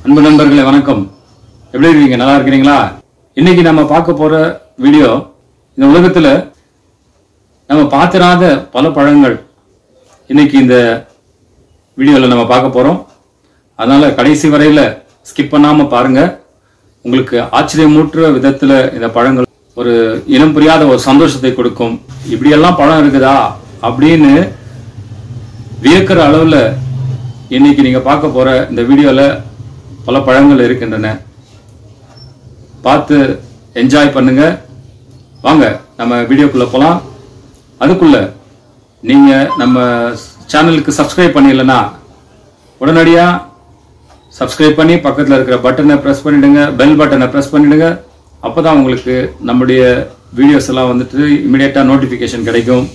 அன்பு நண்பர்களே வணக்கம் எப்படி இருக்கீங்க நல்லா இருக்கிறீங்களா இன்னைக்கு நம்ம பார்க்க போற வீடியோ இந்த உலகத்துல நம்ம பார்த்திராத பல பழங்கள் இன்னைக்கு இந்த வீடியோல நம்ம பார்க்க போறோம் அதனால கடைசி வரையில ஸ்கிப் பண்ணாம பாருங்க உங்களுக்கு ஆச்சரியமூட்டுற விதத்துல இந்த பழங்கள் ஒரு இனம் புரியாத ஒரு சந்தோஷத்தை கொடுக்கும் இப்படியெல்லாம் பழம் இருக்குதா அப்படின்னு வியக்கிற அளவுல இன்னைக்கு நீங்க பார்க்க போற இந்த வீடியோல பல பழங்கள் இருக்கின்றன பார்த்து என்ஜாய் பண்ணுங்க வாங்க நம்ம வீடியோக்குள்ள போலாம் அதுக்குள்ள நீங்க நம்ம சேனலுக்கு சப்ஸ்கிரைப் பண்ணிடலனா உடனடியா சப்ஸ்கிரைப் பண்ணி பக்கத்துல இருக்கிற பட்டனை பிரஸ் பண்ணிடுங்க பெல் பட்டனை பிரஸ் பண்ணிடுங்க அப்பதான் உங்களுக்கு நம்முடைய வீடியோஸ் எல்லாம் வந்துட்டு இமிடியேட்டா நோட்டிபிகேஷன் கிடைக்கும்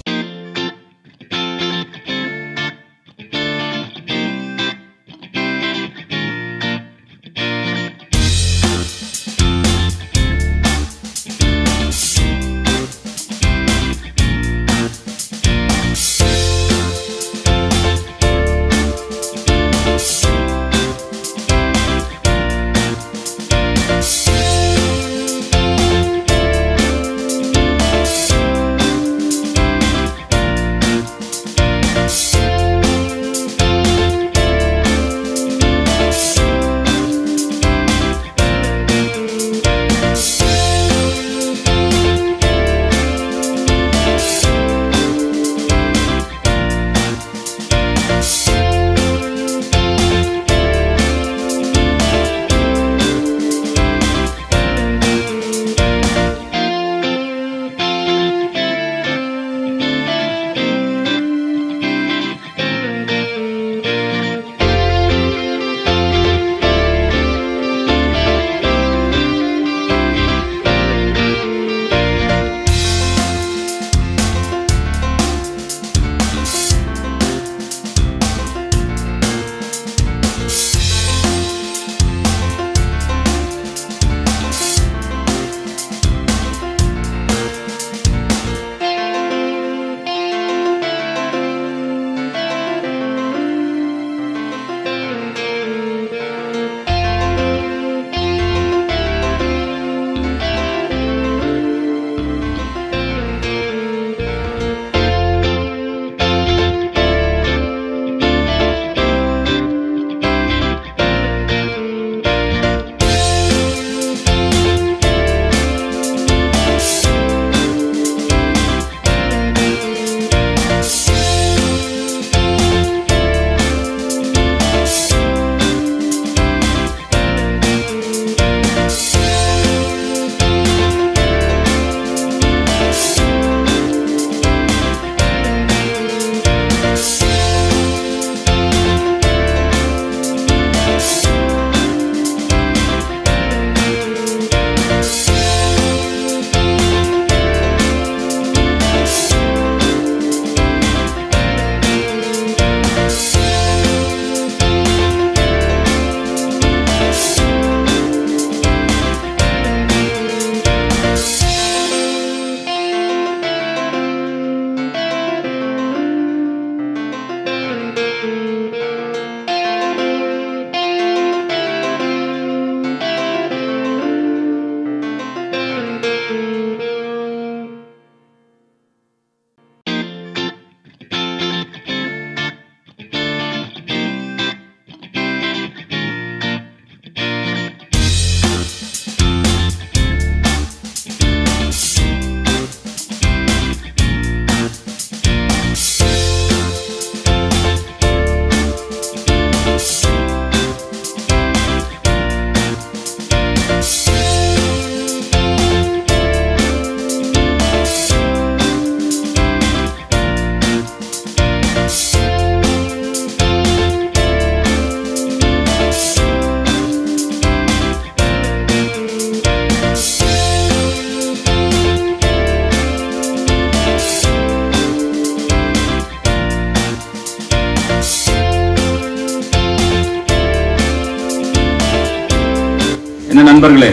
என்ன நண்பர்களே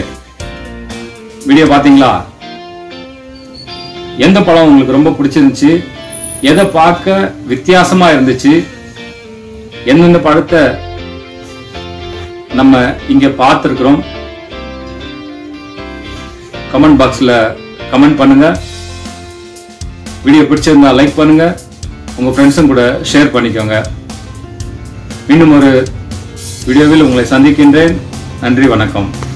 வீடியோ பாத்தீங்களா எந்த படம் உங்களுக்கு ரொம்ப பிடிச்சிருந்துச்சு எதை பார்க்க வித்தியாசமா இருந்துச்சு எந்தெந்த படத்தை நம்ம இங்க பார்த்துருக்குறோம் கமெண்ட் பாக்ஸ்ல கமெண்ட் பண்ணுங்க வீடியோ பிடிச்சிருந்தா லைக் பண்ணுங்க உங்க ஃப்ரெண்ட்ஸும் கூட ஷேர் பண்ணிக்கோங்க மீண்டும் ஒரு வீடியோவில் உங்களை சந்திக்கின்றேன் நன்றி வணக்கம்